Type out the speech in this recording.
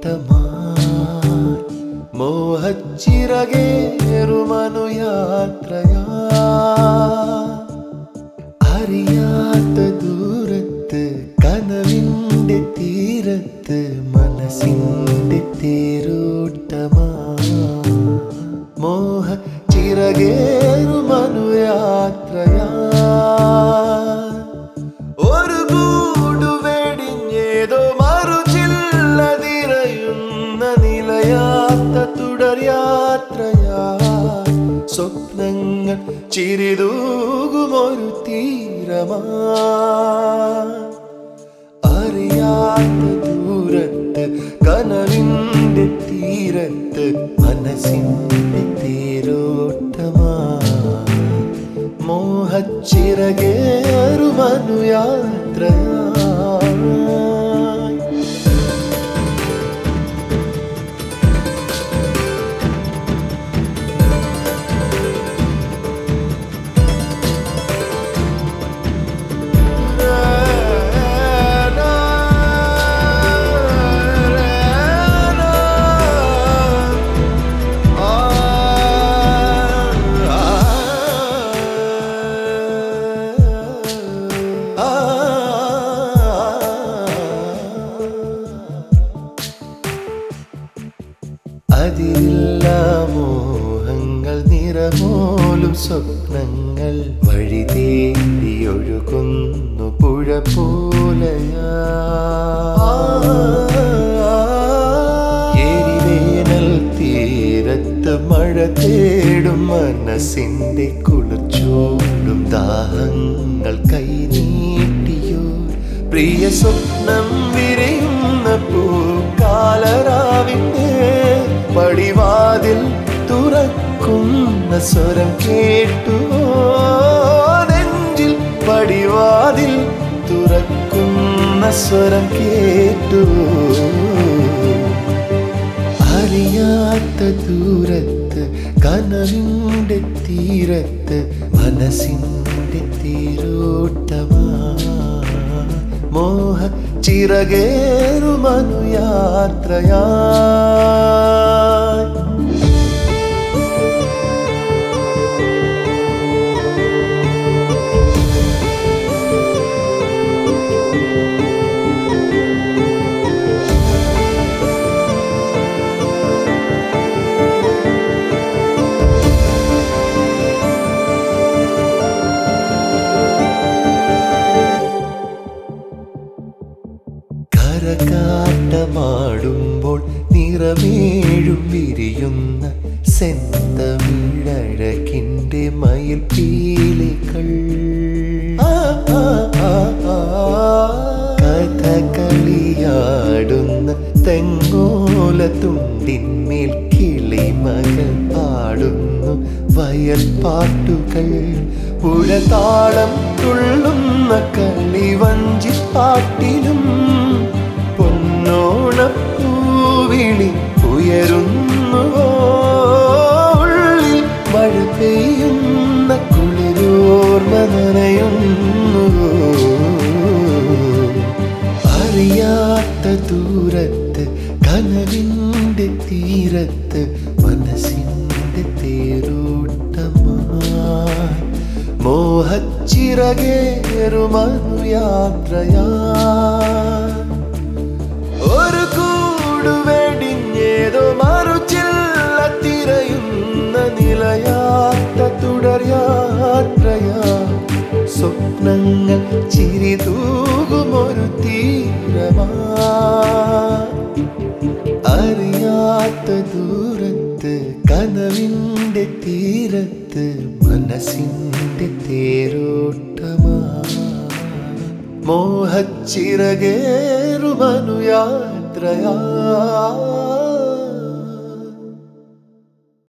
മോഹച്ചിറകേറുമനുയാത്രയാ അറിയാത്ത ദൂരത്ത് കനവിൻ്റെ തീരത്ത് മനസ്സിൻ്റെ തേരോട്ടമാ മോഹ ചിറകേറുമനുയാത്രയാ ഒരു കൂടു വെടിഞ്ഞേതോ മറുചില്ലതിരയുന്ന നിലയാത്ത തുടർയാത്രയാ സ്വപ്നങ്ങൾ ചിരിതൂകുമൊരു തീരമാ അറിയാത്ത ദൂരത്ത് കനവിൻ്റെ തീരത്ത് മനസ്സിൻ്റെ തേരോട്ടമാ മോഹച്ചിറകേറുമനുയാത്രയാ അതില്ല മോഹങ്ങൾ നിറമോലും സ്വപ്നങ്ങൾ വഴി തേടി ഒഴുകുന്നു പുഴ പോലെയാ എരിവേനൽ തീരത്ത് മഴ തേടും മനസ്സിന്റെ കുളിർച്ചോടും ദാഹങ്ങൾ കൈനീട്ടിയോ പ്രിയ സ്വപ്നം വിരയുന്ന പൂക്കാലരാവിന്റെ പടിവാതിൽ തുറക്കുന്ന സ്വരം കേട്ടുവോ നെഞ്ചിൽ പടിവാതിൽ തുറക്കുന്ന സ്വരം കേട്ടുവോ അറിയാത്ത ദൂരത്ത് കനവിൻ്റെ തീരത്ത് മനസ്സിൻ്റെ തീരോട്ടമാ മോഹ ചിറകേറുമനുയാത്രയാ കരകാട്ടമാടുമ്പോൾ നിറമേഴും വിരിയുന്ന സെന്തമിഴഴകിൻ്റെ മയിൽ പീലികൾ ആ, ആ, ആ, ആ. കഥകളിയാടുന്ന തെങ്ങോല തുണ്ടിന്മേൽ കിളിമകൾ പാടുന്നു വയൽ പാട്ടുകൾ പുഴതാളം തുള്ളുന്ന കളിവഞ്ചിപ്പാട്ടിലും പൊന്നോണപ്പൂവിളി ഉയരുന്നുവോ ഉള്ളിൽ മഴ പെയ്യുന്ന കുളിരോർമ നനയുന്നുവോ അറിയാത്ത ദൂരത്ത് കനവിൻ്റെ തീരത്ത് മനസ്സിൻ്റെ തേരോട്ടമായി മോഹച്ചിറകേറുമനുയാത്രയാ ഒരു കൂട് വെടിഞ്ഞേതോ മറുചില്ല തിരയുന്ന നിലയാത്ത തുടർയാത്രയാ സ്വപ്നങ്ങൾ ചിരിതൂകുമൊരു തീരമാ അറിയാത്ത ദൂരത്ത് കനവിൻ്റെ തീരത്ത് മനസ്സിൻ്റെ തേരോട്ടമാ മോഹച്ചിറകേറുമനുയാത്രയാ